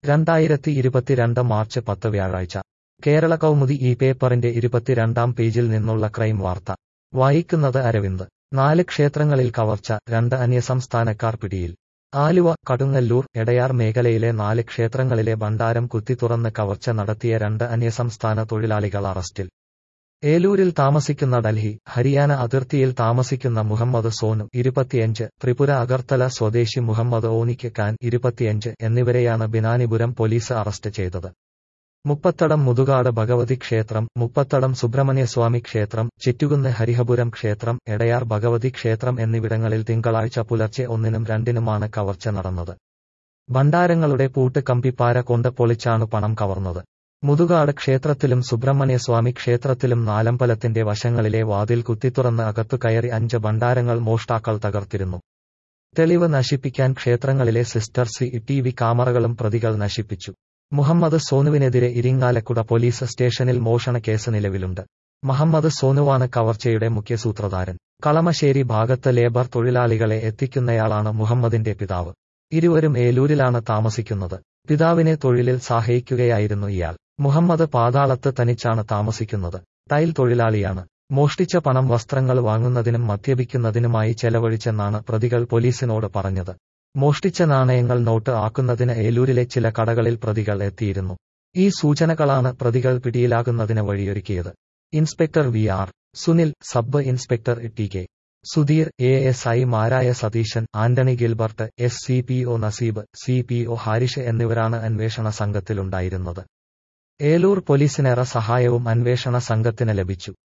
രണ്ടായിരത്തി ഇരുപത്തിരണ്ട് മാർച്ച് പത്ത് വ്യാഴാഴ്ച കേരള കൗമുദി ഈ പേപ്പറിന്റെ ഇരുപത്തിരണ്ടാം പേജിൽ നിന്നുള്ള ക്രൈം വാർത്ത വായിക്കുന്നത് അരവിന്ദ് നാല് ക്ഷേത്രങ്ങളിൽ കവർച്ച രണ്ട് അന്യസംസ്ഥാനക്കാർ പിടിയിൽ ആലുവ കടുങ്ങല്ലൂർ എടയാർ മേഖലയിലെ നാല് ക്ഷേത്രങ്ങളിലെ ഭണ്ഡാരം കുത്തിത്തുറന്ന് കവർച്ച നടത്തിയ രണ്ട് അന്യസംസ്ഥാന തൊഴിലാളികൾ അറസ്റ്റിൽ ഏലൂരിൽ താമസിക്കുന്ന ഡൽഹി ഹരിയാന അതിർത്തിയിൽ താമസിക്കുന്ന മുഹമ്മദ് സോനു ഇരുപത്തിയഞ്ച് ത്രിപുര അഗർത്തല സ്വദേശി മുഹമ്മദ് ഓനിക്ക് ഖാൻ ഇരുപത്തിയഞ്ച് എന്നിവരെയാണ് ബിനാനിപുരം പോലീസ് അറസ്റ്റ് ചെയ്തത് മുപ്പത്തടം മുതുകാട് ഭഗവതി ക്ഷേത്രം മുപ്പത്തടം സുബ്രഹ്മണ്യസ്വാമി ക്ഷേത്രം ചിറ്റുകുന്ന് ഹരിഹപുരം ക്ഷേത്രം എടയാർ ഭഗവതി ക്ഷേത്രം എന്നിവിടങ്ങളിൽ തിങ്കളാഴ്ച പുലർച്ചെ ഒന്നിനും രണ്ടിനുമാണ് കവർച്ച നടന്നത് ഭണ്ഡാരങ്ങളുടെ പൂട്ട് കമ്പിപ്പാര കൊണ്ട് പൊളിച്ചാണ് പണം കവർന്നത് മുതുകാട് ക്ഷേത്രത്തിലും സുബ്രഹ്മണ്യസ്വാമി ക്ഷേത്രത്തിലും നാലമ്പലത്തിന്റെ വശങ്ങളിലെ വാതിൽ കുത്തിത്തുറന്ന് അകത്തു കയറി അഞ്ച് ഭണ്ഡാരങ്ങൾ മോഷ്ടാക്കൾ തകർത്തിരുന്നു തെളിവ് നശിപ്പിക്കാൻ ക്ഷേത്രങ്ങളിലെ സിസ്റ്റർ സി ടി വി ക്യാമറകളും പ്രതികൾ നശിപ്പിച്ചു മുഹമ്മദ് സോനുവിനെതിരെ ഇരിങ്ങാലക്കുട പോലീസ് സ്റ്റേഷനിൽ മോഷണ കേസ് നിലവിലുണ്ട് മുഹമ്മദ് സോനുവാണ് കവർച്ചയുടെ മുഖ്യ സൂത്രധാരൻ കളമശ്ശേരി ഭാഗത്ത് ലേബർ തൊഴിലാളികളെ എത്തിക്കുന്നയാളാണ് മുഹമ്മദിന്റെ പിതാവ് ഇരുവരും ഏലൂരിലാണ് താമസിക്കുന്നത് പിതാവിനെ തൊഴിലിൽ സഹായിക്കുകയായിരുന്നു ഇയാൾ മുഹമ്മദ് പാതാളത്ത് തനിച്ചാണ് താമസിക്കുന്നത് ടൈൽ തൊഴിലാളിയാണ് മോഷ്ടിച്ച പണം വസ്ത്രങ്ങൾ വാങ്ങുന്നതിനും മദ്യപിക്കുന്നതിനുമായി ചെലവഴിച്ചെന്നാണ് പ്രതികൾ പോലീസിനോട് പറഞ്ഞത് മോഷ്ടിച്ച നാണയങ്ങൾ നോട്ട് ആക്കുന്നതിന് ഏലൂരിലെ ചില കടകളിൽ പ്രതികൾ എത്തിയിരുന്നു ഈ സൂചനകളാണ് പ്രതികൾ പിടിയിലാകുന്നതിന് വഴിയൊരുക്കിയത് inspector V R Sunil sub inspector T K Sudheer A S ഐമാരായ Satheesan Antony Gilbert S C P O Naseeb C P O Harish എന്നിവരാണ് അന്വേഷണ സംഘത്തിലുണ്ടായിരുന്നത് ഏലൂർ പോലീസിനേറെ സഹായവും അന്വേഷണ സംഘത്തിന് ലഭിച്ചു